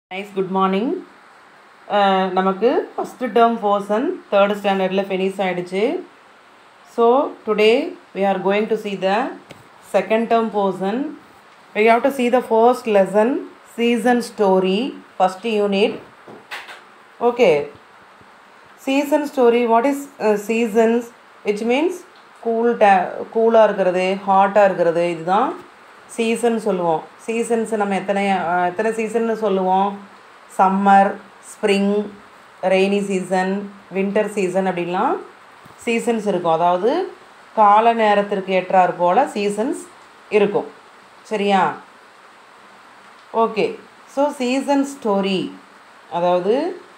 Nice good morning நமக்கு first term portion third ஸ்டாண்டர்டில் finish ஆகிடுச்சு so today we are going to see the second term portion we have to see the first lesson season story first unit okay season story what is uh, seasons which means cool day கூலாக இருக்கிறது ஹாட்டாக இருக்கிறது இதுதான் season சொல்லுவோம் seasons நம்ம எத்தனை அஹ், எத்தனை சீசன்னு சொல்லுவோம் summer spring rainy season winter season அப்படின்லாம் சீசன்ஸ் இருக்கும் அதாவது கால நேரத்திற்கு ஏற்றாற் போல் சீசன்ஸ் இருக்கும் சரியா ஓகே ஸோ சீசன் ஸ்டோரி அதாவது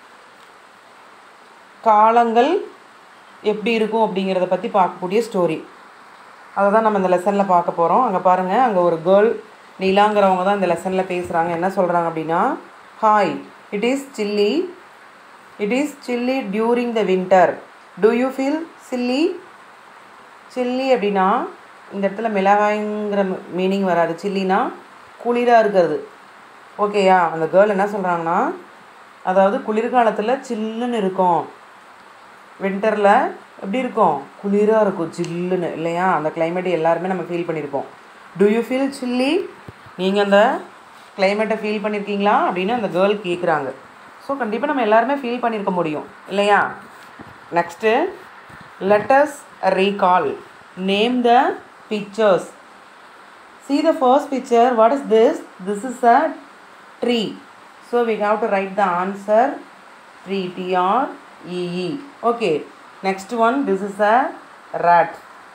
காலங்கள் எப்படி இருக்கும் அப்படிங்கிறத பற்றி பார்க்கக்கூடிய ஸ்டோரி அதை தான் நம்ம இந்த லெசனில் பார்க்க போகிறோம் அங்கே பாருங்கள் அங்கே ஒரு கேர்ள் நீலாங்கிறவங்க தான் இந்த லெசனில் பேசுகிறாங்க என்ன சொல்கிறாங்க அப்படின்னா hi it is chilly it is chilly during the winter do you feel chilly chilly அப்படின்னா இந்த இடத்துல மிளகாய்ங்கிற மீனிங் வராது சில்லினா குளிராக இருக்கிறது ஓகேயா அந்த கேர்ள் என்ன சொல்கிறாங்கன்னா அதாவது குளிர்காலத்தில் சில்லுன்னு இருக்கும் வின்டரில் எப்படி இருக்கும் குளிராக இருக்கும் சில்லுன்னு இல்லையா அந்த climate எல்லாருமே நம்ம ஃபீல் பண்ணியிருப்போம் டு யூ ஃபீல் சில்லி நீங்கள் அந்த கிளைமேட்டை ஃபீல் பண்ணியிருக்கீங்களா அப்படின்னு அந்த கேர்ள் கேட்குறாங்க ஸோ கண்டிப்பாக நம்ம எல்லாருமே ஃபீல் பண்ணியிருக்க முடியும் இல்லையா next let's recall name the pictures See the first picture. What is this? This is a tree. So we have to write the answer. Tree. T R E E. Okay. Next one. This is a rat.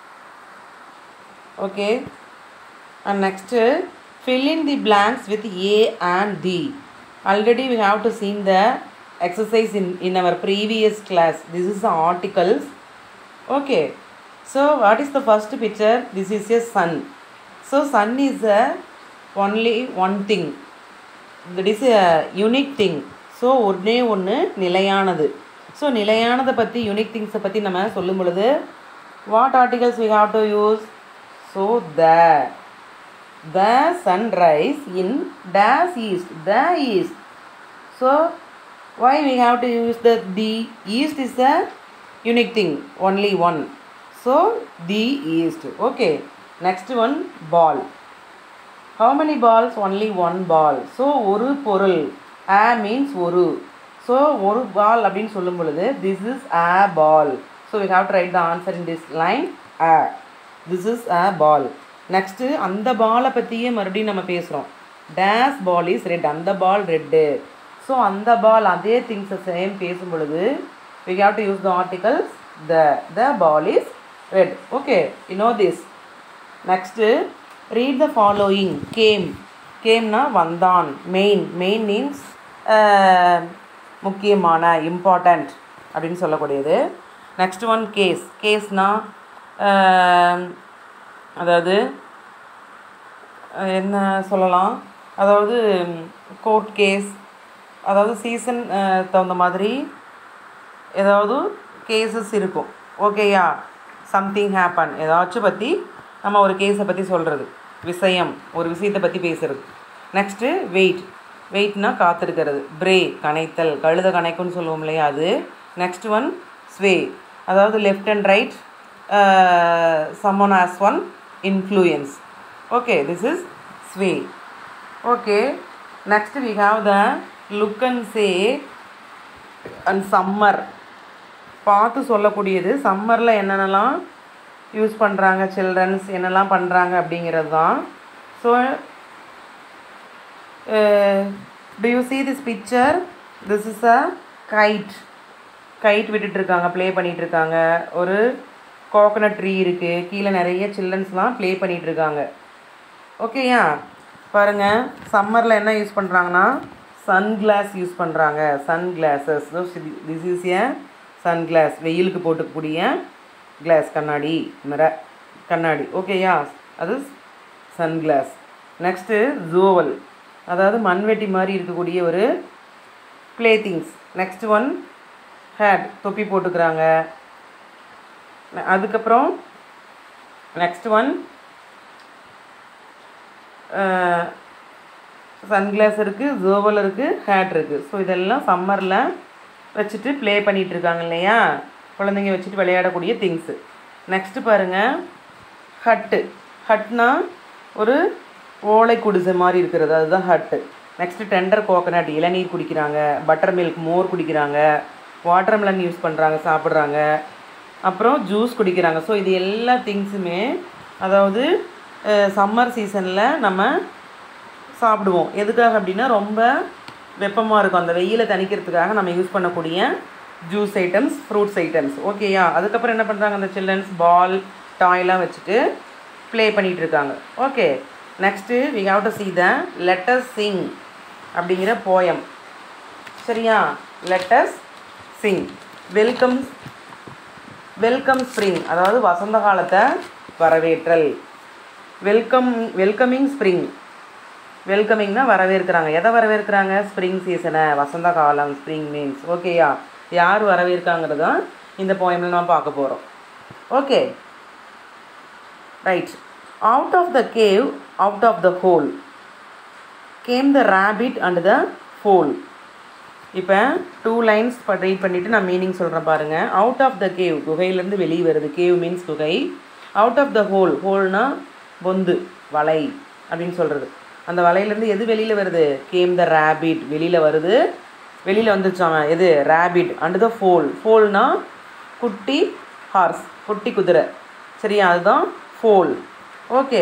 Okay. And next, fill in the blanks with A and D. Already we have to seen the exercise in, in our previous class. This is the articles. Okay. So what is the first picture? This is a sun. So sun is a only one thing. That is a unique thing. So ஒன்றே ஒன்று நிலையானது so நிலையானதை பற்றி unique திங்ஸை பற்றி நம்ம சொல்லும் பொழுது what articles we have to use so the the sunrise in days east the east so why we have to use the the east is a unique thing only one so the east okay next one ball how many balls only one ball so ஒரு பொருள் a means ஒரு so ஒரு ball அப்படின்னு சொல்லும் பொழுது this is a ball so we have to write the answer in this line a this is a ball next அந்த பாலை பற்றியே மறுபடியும் நம்ம பேசுகிறோம் டேஸ் பால் இஸ் ரெட் அந்த பால் ரெட்டு ஸோ அந்த பால் அதே திங்ஸை சேம் பேசும் பொழுது we have to use the articles the the ball is red okay you know this next read the following came கேம்னா வந்தான் மெயின் மெயின் மீன்ஸ் முக்கியமான இம்பார்ட்டண்ட் அப்படின்னு சொல்லக்கூடியது நெக்ஸ்ட் ஒன் கேஸ் கேஸ்னா அதாவது அஹ், என்ன சொல்லலாம் அதாவது கோர்ட் கேஸ் அதாவது சீசன் தகுந்த மாதிரி ஏதாவது கேசஸ் இருக்கும் ஓகேயா சம்திங் ஹேப்பன் ஏதாச்சும் பற்றி நம்ம ஒரு கேஸை பற்றி சொல்கிறது விஷயம் ஒரு விஷயத்தை பற்றி பேசுறது நெக்ஸ்ட்டு வெயிட் வெயிட்னா காத்திருக்கிறது பிரே கனைத்தல் கழுத கணைக்கும்னு சொல்லுவோம் இல்லையா அது நெக்ஸ்ட் ஒன் ஸ்வே அதாவது left and right summon as one influence okay this is sway okay next we have the look and say and summer பார்த்து சொல்லக்கூடியது சம்மரில் என்னென்னலாம் யூஸ் பண்ணுறாங்க சில்ட்ரன்ஸ் என்னெல்லாம் பண்ணுறாங்க அப்படிங்கிறது தான் so do you see this picture this is a kite kite விட்டுட்ருக்காங்க ப்ளே பண்ணிகிட்ருக்காங்க ஒரு கோகனட் ட்ரீ இருக்குது கீழே நிறைய சில்ட்ரன்ஸ்லாம் ப்ளே பண்ணிகிட்ருக்காங்க ஓகேயா பாருங்கள் சம்மரில் என்ன யூஸ் பண்ணுறாங்கன்னா சன் கிளாஸ் யூஸ் பண்ணுறாங்க sun glasses this is a sun glass வெயிலுக்கு போட்டுக்கக்கூடிய கிளாஸ் கண்ணாடி மிர கண்ணாடி ஓகேயா அது சன் கிளாஸ் நெக்ஸ்ட்டு ஜோவல் அதாவது மண்வெட்டி மாதிரி இருக்கக்கூடிய ஒரு play things next one hat தொப்பி போட்டுக்கிறாங்க ந- அதுக்கப்புறம் நெக்ஸ்ட் ஒன் சன்கிளாஸ் இருக்குது ஜோவல் இருக்குது ஹேட் இருக்குது ஸோ இதெல்லாம் சம்மரில் வச்சுட்டு ப்ளே பண்ணிகிட்டு இருக்காங்க இல்லையா குழந்தைங்க வச்சுட்டு விளையாடக்கூடிய திங்ஸு நெக்ஸ்ட்டு பாருங்கள் ஹட்டு ஹட்னா ஒரு ஓலை குடிசை மாதிரி இருக்கிறது அதுதான் ஹட்டு நெக்ஸ்ட்டு டெண்டர் கோகனட் இளநீர் குடிக்கிறாங்க பட்டர் மில்க் மோர் குடிக்கிறாங்க வாட்டர்மெலன் யூஸ் பண்ணுறாங்க சாப்பிட்றாங்க அப்புறம் ஜூஸ் குடிக்கிறாங்க ஸோ இது எல்லா திங்ஸுமே அதாவது சம்மர் சீசனில் நம்ம சாப்பிடுவோம் எதுக்காக அப்படின்னா ரொம்ப வெப்பமாக இருக்கும் அந்த வெயிலை தணிக்கிறதுக்காக நம்ம யூஸ் பண்ணக்கூடிய ஜூஸ் ஐட்டம்ஸ் ஃப்ரூட்ஸ் ஐட்டம்ஸ் ஓகேயா அதுக்கப்புறம் என்ன பண்ணுறாங்க அந்த சில்ட்ரன்ஸ் பால் டாய்லாம் வச்சுட்டு ப்ளே பண்ணிகிட்டு இருக்காங்க okay next we have to see the let's sing அப்படிங்கிற போயம் சரியா let's sing welcome welcome spring அதாவது வசந்த காலத்தை வரவேற்றல் வெல்கம் வெல்கமிங் ஸ்ப்ரிங் வெல்கமிங்னா வரவேற்கிறாங்க எதை வரவேற்கிறாங்க ஸ்ப்ரிங் சீசனை வசந்த காலம் ஸ்ப்ரிங் மீன்ஸ் ஓகேயா யார் வரவேற்காங்கிறது தான் இந்த போயமில் நம்ம பார்க்க போகிறோம் okay right out of the cave out of the hole came the rabbit and the foal இப்போ டூ லைன்ஸ் ரீட் பண்ணிவிட்டு நான் மீனிங் சொல்கிறேன் பாருங்கள் அவுட் ஆஃப் த கேவ் குகையிலேருந்து வெளியே வருது கேவ் மீன்ஸ் குகை அவுட் ஆஃப் த ஹோல் ஹோல்னா பொந்து வலை அப்படின்னு சொல்கிறது அந்த வலையிலேருந்து எது வெளியில் வருது கேம் த ரேபிட் வெளியில் வருது வெளியில் வந்துச்சாம எது ரேபிட் அண்ட் த ஃபோல் ஃபோல்னா குட்டி ஹார்ஸ் குட்டி குதிரை சரியா அதுதான் foal okay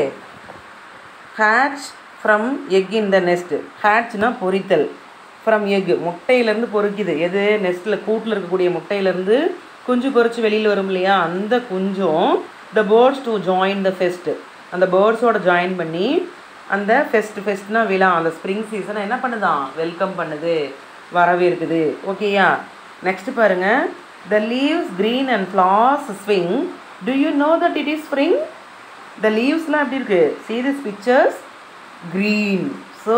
hatch from egg in the nest ஹேட்ச்னா பொரித்தல் ஃப்ரம் எக் முட்டையிலேருந்து பொறிக்குது எது நெஸ்ட்டில் கூட்டில் இருக்கக்கூடிய முட்டையிலேருந்து குஞ்சு பொறிச்சு வெளியில் வரும் இல்லையா அந்த குஞ்சும் the birds to join the fest அந்த பேர்ட்ஸோட ஜாயின் பண்ணி அந்த ஃபெஸ்ட் ஃபெஸ்ட்னா விழா அந்த ஸ்ப்ரிங் சீசனை என்ன பண்ணுதான் வெல்கம் பண்ணுது வரவேற்குது ஓகேயா நெக்ஸ்ட் பாருங்க the leaves green and flowers swing do you know that it is spring the லீவ்ஸ்லாம் எப்படி இருக்கு see this pictures green so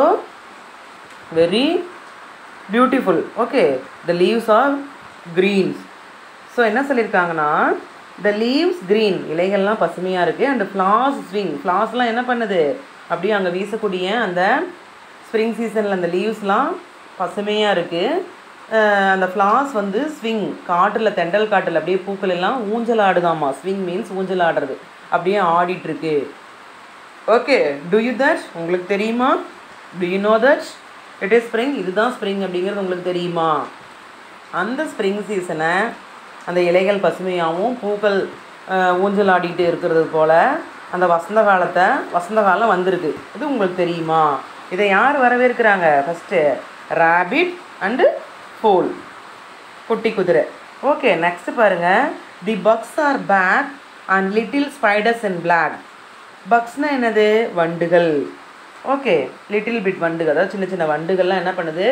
very beautiful okay the leaves are greens so என்ன சொல்லியிருக்காங்கன்னா த லீவ்ஸ் க்ரீன் இலைகள்லாம் பசுமையாக இருக்குது அண்ட் ஃப்ளாஸ் ஸ்விங் ஃப்ளாஸ்லாம் என்ன பண்ணுது அப்படியே அங்கே வீசக்கூடிய அந்த ஸ்ப்ரிங் சீசனில் அந்த லீவ்ஸ்லாம் பசுமையாக இருக்குது அந்த ஃப்ளாஸ் வந்து ஸ்விங் காட்டில் தெண்டல் காட்டில் அப்படியே பூக்கள் எல்லாம் ஊஞ்சல் ஆடுதாம்மா ஸ்விங் மீன்ஸ் ஊஞ்சல் ஆடுறது அப்படியே ஆடிட்டுருக்கு ஓகே டு யூ தட் உங்களுக்கு தெரியுமா do you know that it is spring இதுதான் ஸ்ப்ரிங் அப்படிங்கிறது உங்களுக்கு தெரியுமா அந்த ஸ்ப்ரிங் சீசனை அந்த இலைகள் பசுமையாகவும் பூக்கள் அஹ், ஊஞ்சல் ஆடிட்டு இருக்கிறது போல் அந்த வசந்த காலத்தை வசந்த காலம் வந்திருக்கு இது உங்களுக்கு தெரியுமா இதை யார் வரவேற்கிறாங்க ஃபஸ்ட்டு ரேபிட் அண்டு ஃபோல் குட்டி குதிரை ஓகே நெக்ஸ்ட் பாருங்க the bugs are back and little spiders in black பக்ஸ்னா என்னது வண்டுகள் ஓகே லிட்டில் பிட் வண்டுகள் அதாவது சின்ன சின்ன வண்டுகள்லாம் என்ன பண்ணுது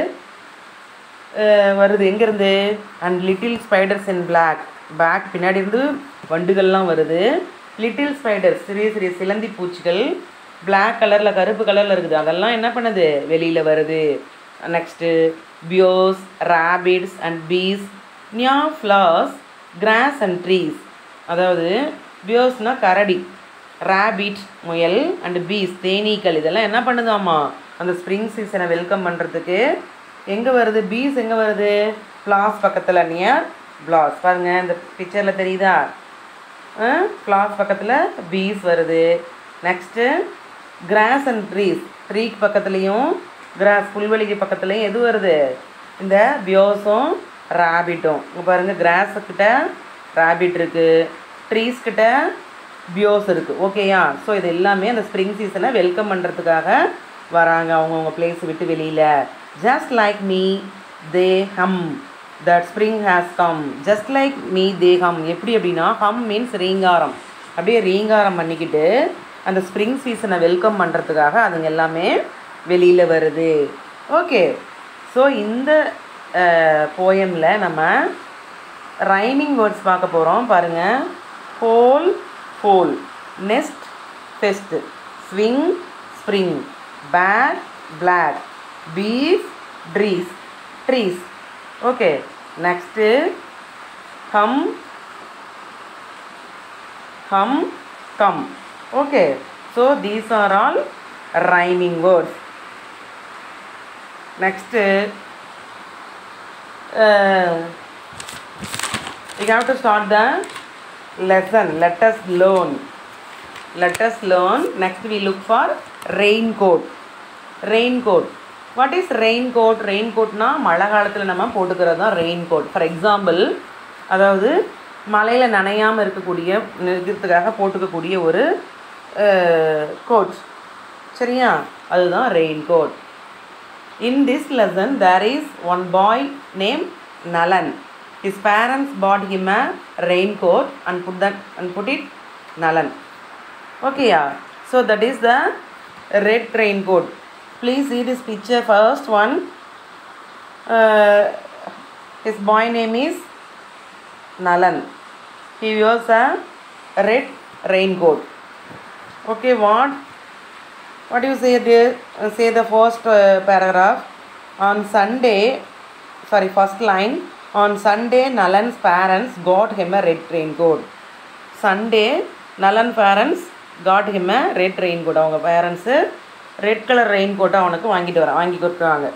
அஹ் வருது எங்கேருந்து and little spiders in black back பின்னாடி இருந்து வண்டுகள்லாம் வருது லிட்டில் ஸ்பைடர்ஸ் சிறிய சிறிய சிலந்தி பூச்சிகள் பிளாக் கலரில் கருப்பு கலரில் இருக்குது அதெல்லாம் என்ன பண்ணுது வெளியில் வருது next bears rabbits and bees near flowers grass and trees அதாவது பியோஸ்னால் கரடி ரேபிட் முயல் அண்ட் பீஸ் தேனீக்கள் இதெல்லாம் என்ன பண்ணுதாம்மா அந்த ஸ்ப்ரிங் சீசனை வெல்கம் பண்ணுறதுக்கு எங்கே வருது பீஸ் எங்கே வருது ஃப்ளாஸ் பக்கத்தில் நியர் பிளாஸ் பாருங்க இந்த பிக்சரில் தெரியுதா ஃப்ளாஸ் பக்கத்தில் பீஸ் வருது நெக்ஸ்ட்டு கிராஸ் அண்ட் ட்ரீஸ் ட்ரீக்கு பக்கத்துலேயும் கிராஸ் புல்வெளிக்கு பக்கத்துலேயும் எது வருது இந்த பியோஸும் ரேபிட்டும் இங்கே பாருங்கள் கிராஸுக்கிட்ட ரேபிட் இருக்குது ட்ரீஸ் கிட்ட பியோஸ் இருக்குது ஓகேயா ஸோ இது எல்லாமே அந்த ஸ்ப்ரிங் சீசனை வெல்கம் பண்ணுறதுக்காக வராங்க அவங்கவுங்க பிளேஸ் விட்டு வெளியில் just like me they hum that spring has come just like me they hum எப்படி அப்படின்னா ஹம் மீன்ஸ் ரீங்காரம் அப்படியே ரீங்காரம் பண்ணிக்கிட்டு அந்த ஸ்ப்ரிங் சீசனை வெல்கம் பண்ணுறதுக்காக அதுங்க எல்லாமே வெளியில் வருது ஓகே ஸோ இந்த போயமில் நம்ம ரைமிங் வேர்ட்ஸ் பார்க்க போகிறோம் பாருங்கள் hole hole nest fest swing spring back black bees trees trees okay next hum hum come okay so these are all rhyming words next uh, we have to start the lesson let us learn let us learn next we look for raincoat raincoat what is raincoat raincoatனா மழை காலத்தில் நம்ம போட்டுக்கிறது தான் raincoat for example அதாவது மழையில் நனையாமல் இருக்கக்கூடிய இருக்கிறதுக்காக போட்டுக்கக்கூடிய ஒரு கோட் சரியா அதுதான் raincoat In this lesson, there is one boy named Nalan. His parents bought him a raincoat and put that and put it Nalan. Okay, yeah. So that is the red raincoat. Please see this picture first one. Uh, his boy name is Nalan. He wears a red raincoat. Okay, what what do you say there uh, say the first uh, paragraph on sunday sorry first line on sunday nalan's parents got him a red raincoat sunday nalan parents got him a red raincoat அவங்க parents red colour rain கோட்டை அவனுக்கு வாங்கிட்டு வர வாங்கி கொடுக்குறாங்க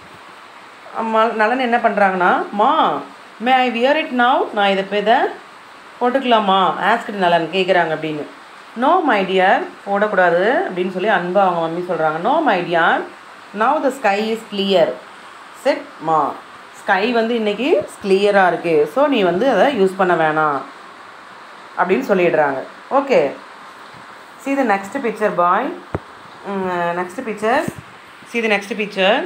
அம்மா நலன் என்ன பண்ணுறாங்கன்னா ma may I wear it now நான் இதை இப்போ இதை போட்டுக்கலாமா ஆஸ்க்டு நலன் கேட்குறாங்க அப்படின்னு நோ மை டியர் போடக்கூடாது அப்படின்னு சொல்லி அன்பா அவங்க மம்மி சொல்கிறாங்க no my dear now the sky is clear said ma sky வந்து இன்றைக்கி கிளியராக இருக்குது ஸோ நீ வந்து அதை யூஸ் பண்ண வேணாம் அப்படின்னு சொல்லிடுறாங்க okay see the next picture boy mm, next picture see the next picture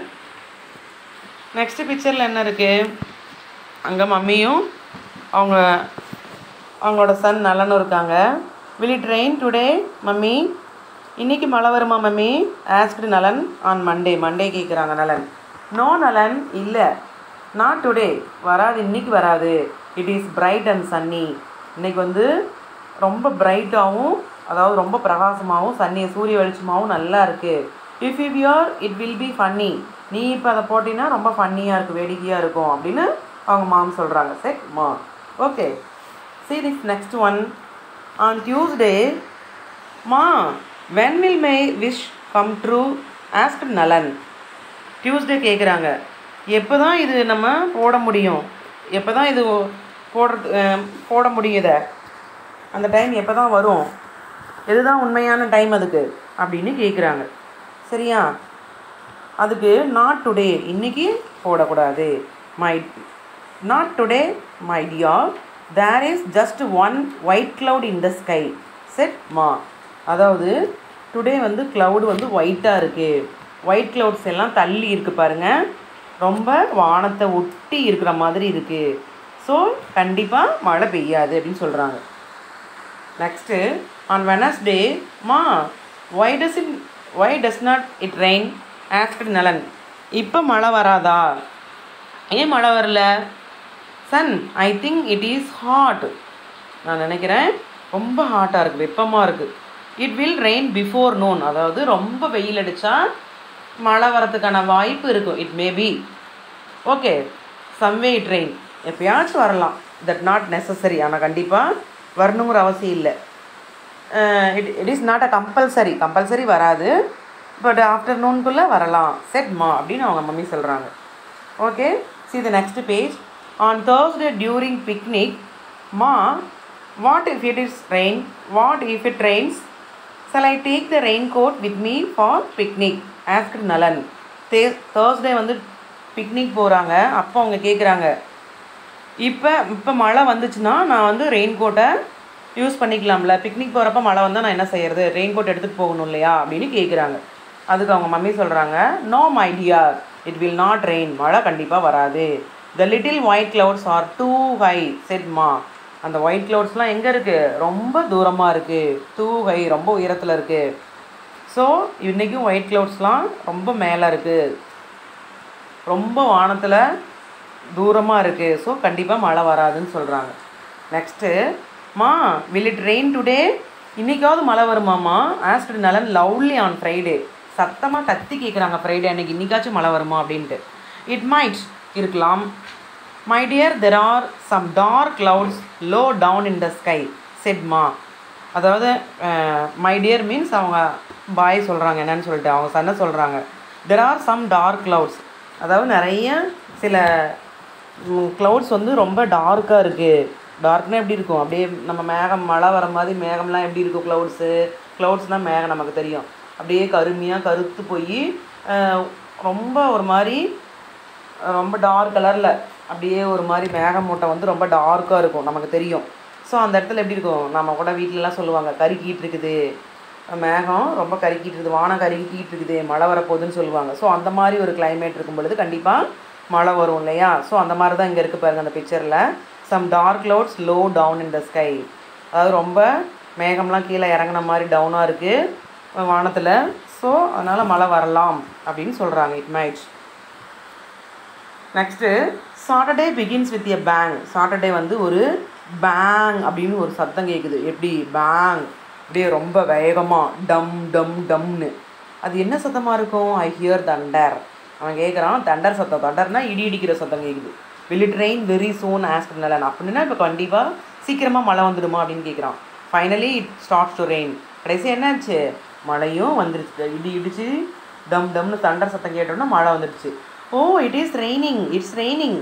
next பிக்சரில் என்ன இருக்குது அங்கே மம்மியும் அவங்க அவங்களோட சன் நலனும் இருக்காங்க will it rain today mummy இன்னைக்கு மழை வருமா mummy asked Nalan on Monday Monday கேட்குறாங்க நலன் நோ நலன் இல்லை நாட் டுடே வராது இன்னைக்கு வராது it is bright and sunny இன்னைக்கு வந்து ரொம்ப பிரைட்டாகவும் அதாவது ரொம்ப பிரகாசமாகவும் சன்னி சூரிய வெளிச்சமாகவும் நல்லா இருக்குது if you wear it will be funny நீ இப்போ அதை போட்டினா ரொம்ப ஃபன்னியாக இருக்குது வேடிக்கையாக இருக்கும் அப்படின்னு அவங்க மாம் சொல்கிறாங்க said ma okay see this next one on tuesday ma when will my wish come true asked Nalan Tuesday கேட்குறாங்க எப்போ தான் இது நம்ம போட முடியும் எப்போ தான் இது போடுறது அஹ், போட முடியுத அந்த டைம் எப்போ தான் வரும் எதுதான் உண்மையான டைம் அதுக்கு அப்படின்னு கேட்குறாங்க சரியா அதுக்கு நாட் டுடே இன்னைக்கு போடக்கூடாது my not today my dear there is just one white cloud in the sky said ma அதாவது டுடே வந்து cloud வந்து ஒயிட்டாக இருக்குது ஒயிட் clouds எல்லாம் தள்ளி இருக்கு பாருங்க ரொம்ப வானத்தை ஒட்டி இருக்கிற மாதிரி இருக்குது ஸோ கண்டிப்பாக மழை பெய்யாது அப்படின்னு சொல்கிறாங்க next on Wednesday ma why does it why does not it rain asked Nalan இப்போ மழை வராதா ஏன் மழை வரல son I think it is hot நான் நினைக்கிறேன் ரொம்ப ஹாட்டாக இருக்குது வெப்பமாக இருக்குது it will rain before noon அதாவது ரொம்ப வெயில் அடித்தா மழை வரதுக்கான வாய்ப்பு இருக்கும் it may be okay someway it rain எப்பயாச்சும் வரலாம் தட் நாட் நெசசரி ஆனால் கண்டிப்பாக வரணுங்கிற அவசியம் இல்லை it it is not a compulsory compulsory வராது பட் ஆஃப்டர்நூன்குள்ளே வரலாம் செட் மா அப்படின்னு அவங்க மம்மி சொல்கிறாங்க okay see the next page on thursday during picnic ma what if it is rain what if it rains shall i take the raincoat with me for picnic asked nalan thursday வந்து picnic போகிறாங்க அப்போ அவங்க கேட்குறாங்க இப்போ இப்போ மழை வந்துச்சுன்னா நான் வந்து ரெயின் கோட்டை யூஸ் பண்ணிக்கலாம்ல பிக்னிக் போகிறப்ப மழை வந்தால் நான் என்ன செய்யறது ரெயின் கோட் எடுத்துகிட்டு போகணும் இல்லையா அப்படின்னு கேட்குறாங்க அதுக்கு அவங்க மம்மி சொல்கிறாங்க no my dear it will not rain மழை கண்டிப்பாக வராது the little white clouds are too high said ma அந்த ஒயிட் cloudsலாம் எங்கே இருக்குது ரொம்ப தூரமாக இருக்குது டூ ஹை ரொம்ப உயரத்தில் இருக்குது ஸோ இன்றைக்கும் ஒயிட் cloudsலாம் ரொம்ப மேலே இருக்குது ரொம்ப வானத்தில் தூரமாக இருக்குது ஸோ கண்டிப்பாக மழை வராதுன்னு சொல்கிறாங்க நெக்ஸ்ட்டு மா வில் இட் ரெயின் டுடே இன்னைக்காவது மழை வருமாமா ஆஸ்டு நலன் லவ்லி ஆன் ஃப்ரைடே சத்தமாக கத்தி கேட்குறாங்க ஃப்ரைடே அன்னைக்கு இன்னைக்காச்சும் மழை வருமா அப்படின்ட்டு இட் மைட் இருக்கலாம் my dear there are some dark clouds low down in the sky said ma அதாவது மை டியர் மீன்ஸ் அவங்க பாய் சொல்கிறாங்க என்னன்னு சொல்லிட்டு அவங்க சன்னை சொல்கிறாங்க there are some dark clouds அதாவது நிறைய சில க்ளவுட்ஸ் வந்து ரொம்ப டார்க்காக இருக்குது டார்க்னா எப்படி இருக்கும் அப்படியே நம்ம மேகம் மழை வர மாதிரி மேகம்லாம் எப்படி இருக்கும் க்ளவுட்ஸு க்ளவுட்ஸ்னால் மேகம் நமக்கு தெரியும் அப்படியே கருமையாக கருத்து போய் ரொம்ப ஒரு மாதிரி ரொம்ப டார்க் கலரில் அப்படியே ஒரு மாதிரி மேகமூட்டம் வந்து ரொம்ப டார்க்காக இருக்கும் நமக்கு தெரியும் ஸோ அந்த இடத்துல எப்படி இருக்கும் நம்ம கூட வீட்டிலலாம் சொல்லுவாங்க கருக்கிட்டு இருக்குது மேகம் ரொம்ப கருக்கிட்டு இருக்குது வானம் கருக்கிட்டு இருக்குது மழை வரப்போகுதுன்னு சொல்லுவாங்க ஸோ அந்த மாதிரி ஒரு climate இருக்கும் பொழுது கண்டிப்பாக மழை வரும் இல்லையா ஸோ அந்த மாதிரி தான் இங்கே இருக்குது பாருங்க அந்த பிக்சரில் சம் டார்க் clouds லோ டவுன் in the sky அதாவது ரொம்ப மேகம்லாம் கீழே இறங்குன மாதிரி டவுனாக இருக்குது வானத்தில் ஸோ அதனால் மழை வரலாம் அப்படின்னு சொல்கிறாங்க it might next Saturday begins with a bang Saturday வந்து ஒரு பேங் அப்படின்னு ஒரு சத்தம் கேட்குது எப்படி பேங் அப்படியே ரொம்ப வேகமாக டம் டம் டம்னு அது என்ன சத்தமாக இருக்கும் ஐ ஹியர் தண்டர் அவன் கேட்குறான் தண்டர் சத்தம் தண்டர்னா இடி இடிக்கிற சத்தம் கேட்குது will it rain very soon asked Nalan அப்படின்னா இப்போ கண்டிப்பாக சீக்கிரமாக மழை வந்துடுமா அப்படின்னு கேட்குறான் finally it starts to rain கடைசி என்னாச்சு மழையும் வந்துருச்சு இடி இடிச்சு டம் டம்னு தண்டர் சத்தம் கேட்டோன்னா மழை வந்துடுச்சு oh it is raining it's raining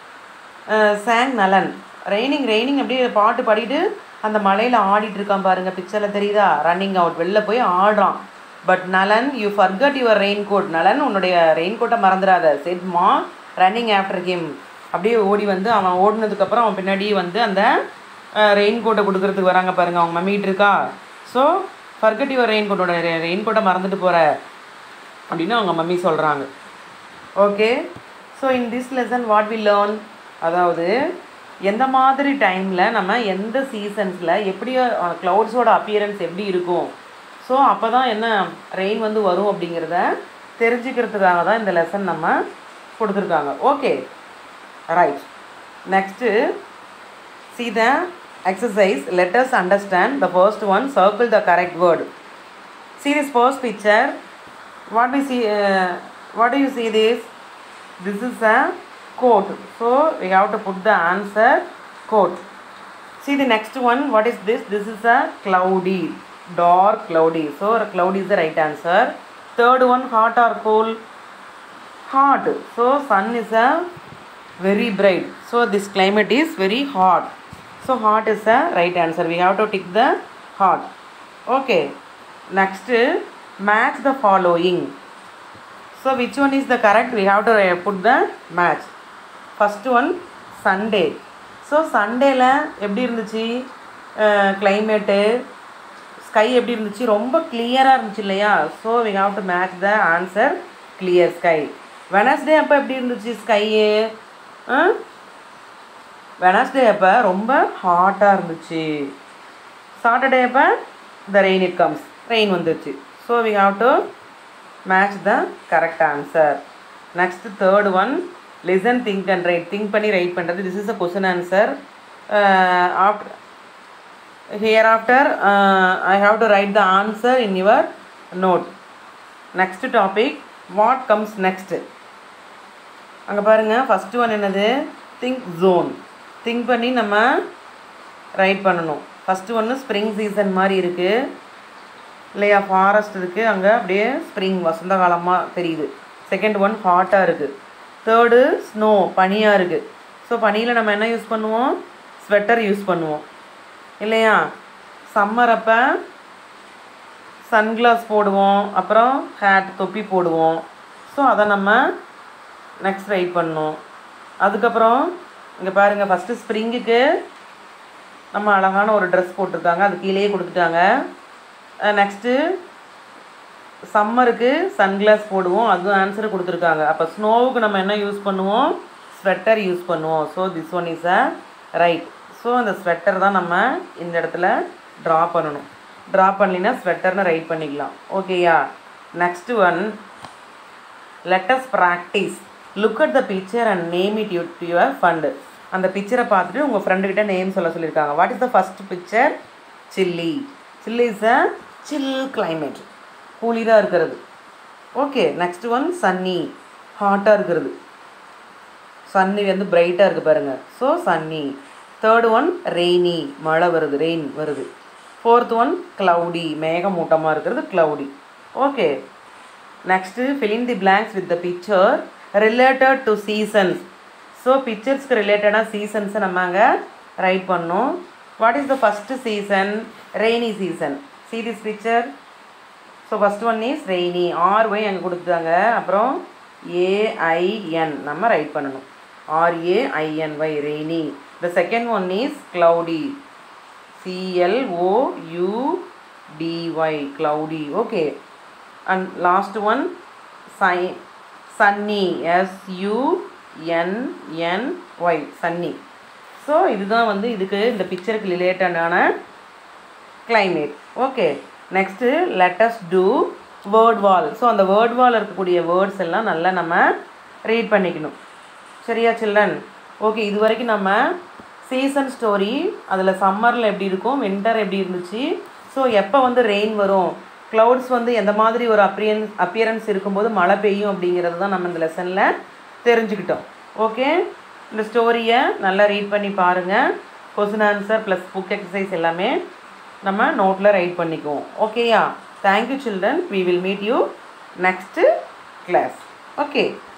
sang Nalan raining raining அப்படியே பாட்டு பாடிட்டு அந்த மலையில் ஆடிட்டு இருக்கான் பாருங்க பிக்சரில் தெரியுதா ரன்னிங் அவுட் வெளில போய் ஆடுறான் but Nalan you forgot your raincoat Nalan உன்னுடைய ரெயின் கோட்டை மறந்துடாத செட் மா ரன்னிங் ஆஃப்டர் ஹிம் அப்படியே ஓடி வந்து அவன் ஓடினதுக்கப்புறம் அவன் பின்னாடி வந்து அந்த ரெயின் கோட்டை கொடுக்கறதுக்கு வராங்க பாருங்க அவங்க மம்மிட்டு இருக்கா ஸோ ஃபர்கட் யுவர் ரெயின் கோட்டோட ரெயின் கோட்டை மறந்துட்டு போகிற அப்படின்னு அவங்க மம்மி சொல்கிறாங்க okay so in this lesson what we learn அதாவது எந்த மாதிரி டைமில் நம்ம எந்த சீசன்ஸில் எப்படி க்ளவுட்ஸோட அப்பியரன்ஸ் எப்படி இருக்கும் ஸோ அப்போ தான் என்ன ரெயின் வந்து வரும் அப்படிங்கிறத தெரிஞ்சுக்கிறதுக்காக தான் இந்த லெசன் நம்ம கொடுத்துருக்காங்க okay right next see the exercise let us understand the first one circle the correct word see this first picture what we see uh, what do you see this this is a coat so we have to put the answer coat see the next one what is this this is a cloudy dark cloudy so cloudy is the right answer third one hot or cool hot so sun is a very bright so this climate is very hot so hot is the right answer we have to tick the hot okay next match the following so which one is the correct we have to uh, put the match first one sunday so சண்டேல எப்படி இருந்துச்சு climate sky எப்படி இருந்துச்சு ரொம்ப கிளியராக இருந்துச்சு இல்லையா so we have to match the answer clear sky Wednesday அப்போ எப்படி இருந்துச்சு ஸ்கையு வெனஸ்டே அப்போ ரொம்ப ஹாட்டாக இருந்துச்சு சாட்டர்டே அப்போ the rain it comes rain வந்துருச்சு so we have to match the correct answer next third one listen think and write think பண்ணி ரைட் பண்ணுறது this is a question answer after hear after I have to write the answer in your note next topic what comes next அங்கே பாருங்கள் first one என்னது think zone think பண்ணி நம்ம write பண்ணணும் first ஒன்று spring season மாதிரி இருக்குது இல்லையா ஃபாரஸ்ட் இருக்குது அங்கே அப்படியே ஸ்ப்ரிங் வசந்த காலமாக தெரியுது செகண்ட் ஒன் ஹாட்டாக இருக்குது தேர்டு ஸ்னோ பனியாக இருக்குது ஸோ பனியில் நம்ம என்ன யூஸ் பண்ணுவோம் ஸ்வெட்டர் யூஸ் பண்ணுவோம் இல்லையா சம்மர் அப்போ சன்கிளாஸ் போடுவோம் அப்புறம் ஹேட் தொப்பி போடுவோம் ஸோ அதை நம்ம நெக்ஸ்ட் ரைட் பண்ணோம் அதுக்கப்புறம் இங்கே பாருங்கள் ஃபஸ்ட்டு ஸ்ப்ரிங்குக்கு நம்ம அழகான ஒரு ட்ரெஸ் போட்டிருக்காங்க அது கீழேயே கொடுத்துட்டாங்க நெக்ஸ்ட்டு சம்மருக்கு சன்கிளாஸ் போடுவோம் அதுவும் ஆன்சர் கொடுத்துருக்காங்க அப்போ ஸ்னோவுக்கு நம்ம என்ன யூஸ் பண்ணுவோம் ஸ்வெட்டர் யூஸ் பண்ணுவோம் so this one is a right so அந்த ஸ்வெட்டர் தான் நம்ம இந்த இடத்துல ட்ரா பண்ணணும் ட்ரா பண்ணலினா ஸ்வெட்டர்னு ரைட் பண்ணிக்கலாம் ஓகேயா next one let's practise look at the picture and name it you to your friend அந்த பிக்சரை பார்த்துட்டு உங்கள் ஃப்ரெண்டுக்கிட்ட நேம் சொல்ல சொல்லியிருக்காங்க what is the first picture chilly chilly is a chill climate கூலிதாக இருக்கிறது ஓகே நெக்ஸ்ட் ஒன் சன்னி ஹாட்டாக இருக்கிறது சன்னி வந்து பிரைட்டாக இருக்குது பாருங்கள் so sunny third one rainy மழை வருது ரெயின் வருது ஃபோர்த் ஒன் க்ளவுடி மேகமூட்டமாக இருக்கிறது cloudy okay next filling the blanks with the picture related to seasons so பிக்சர்ஸ்க்கு ரிலேட்டடாக சீசன்ஸை நம்ம அங்கே ரைட் பண்ணோம் what is the first season rainy season see this picture so first one is rainy R Y அங்கே கொடுத்துட்டாங்க அப்புறம் ஏஐஎன் நம்ம ரைட் பண்ணணும் R A I N Y rainy the second one is cloudy C L O U D Y cloudy okay and last one சை sunny S U N N Y sunny so இதுதான் வந்து இதுக்கு இந்த பிக்சருக்கு ரிலேட்டடான climate okay next let's do word wall so அந்த வேர்ட் வால் இருக்கக்கூடிய வேர்ட்ஸ் எல்லாம் நல்லா நம்ம ரீட் பண்ணிக்கணும் சரியா சில்ட்ரன் ஓகே இது வரைக்கும் நம்ம சீசன் ஸ்டோரி அதில் சம்மரில் எப்படி இருக்கும் வின்டர் எப்படி இருந்துச்சு ஸோ எப்போ வந்து ரெயின் வரும் க்ளவுட்ஸ் வந்து எந்த மாதிரி ஒரு அப்பியன் அப்பியரன்ஸ் இருக்கும்போது மழை பெய்யும் அப்படிங்கிறது தான் நம்ம இந்த லெசனில் தெரிஞ்சுக்கிட்டோம் ஓகே இந்த ஸ்டோரியை நல்லா ரீட் பண்ணி பாருங்கள் question answer plus book exercise எல்லாமே நம்ம நோட்டில் ரைட் பண்ணிக்குவோம் ஓகேயா thank you children we will meet you next class okay